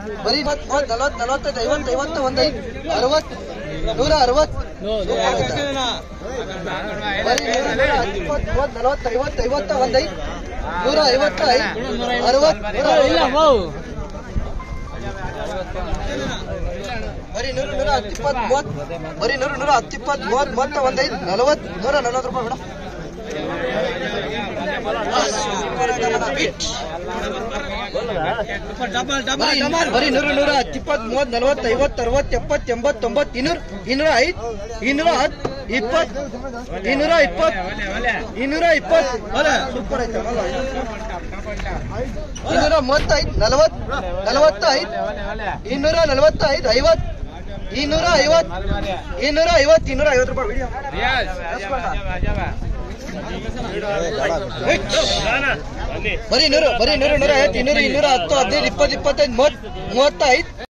ಬರೀ ಇಪ್ಪತ್ತ್ ಮೂವತ್ತು ನಲವತ್ತು ನಲವತ್ತೈದು ಐವತ್ತು ಐವತ್ತು ಒಂದೈದು ಅರವತ್ತು ನೂರ ಅರವತ್ತು ಬರೀ ನೂರ ನೂರ ಹತ್ತು ಇಪ್ಪತ್ತು ಮೂವತ್ತು ನಲವತ್ತು ಐವತ್ತು ಐವತ್ತು ಒಂದೈದು ನೂರ ಐವತ್ತು ಐದು ಅರವತ್ತು ನೂರ ಇಲ್ಲ ಬರೀ ನೂರು ನೂರ ಹತ್ತು ಇಪ್ಪತ್ತು ಮೂವತ್ತು ಬರೀ ನೂರು ನೂರ ಹತ್ತು ಇಪ್ಪತ್ತು ಮೂವತ್ತು ಮೂವತ್ತ ಒಂದೈದು ನಲವತ್ತು ನೂರ ನಲವತ್ತು ರೂಪಾಯಿ ಮೇಡಮ್ ಬರೀ ಬರೀ ನೂರು ನೂರ ಹತ್ತು ಇಪ್ಪತ್ತು ಮೂವತ್ತು ನಲವತ್ತು ಐವತ್ತು ಅರವತ್ತು ಎಪ್ಪತ್ತು ಎಂಬತ್ತು ತೊಂಬತ್ತು ಇನ್ನೂರು ಇನ್ನೂರ ಐದು ಇನ್ನೂರ ಹತ್ತು ಇಪ್ಪತ್ತು ಇನ್ನೂರ ಇಪ್ಪತ್ತು ಇನ್ನೂರ ಇಪ್ಪತ್ತು ಸೂಪರ್ ಐತೆ ಇನ್ನೂರ ಮೂವತ್ತೈದು ನಲವತ್ತು ನಲವತ್ತೈದು ಇನ್ನೂರ ನಲವತ್ತೈದು ಐವತ್ತು ಇನ್ನೂರ ಐವತ್ತು ಇನ್ನೂರ ಐವತ್ತು ಇನ್ನೂರ ಐವತ್ತು ರೂಪಾಯಿ ವಿಡಿಯೋ ಬರೀ ನೂರು ಬರೀ ನೂರು ನೂರ ಐವತ್ತು ಇನ್ನೂರು ಇನ್ನೂರ ಹತ್ತು ಹದಿನೈದು ಇಪ್ಪತ್ತು ಇಪ್ಪತ್ತೈದು ಮೂವತ್ತು ಮೂವತ್ತೈದು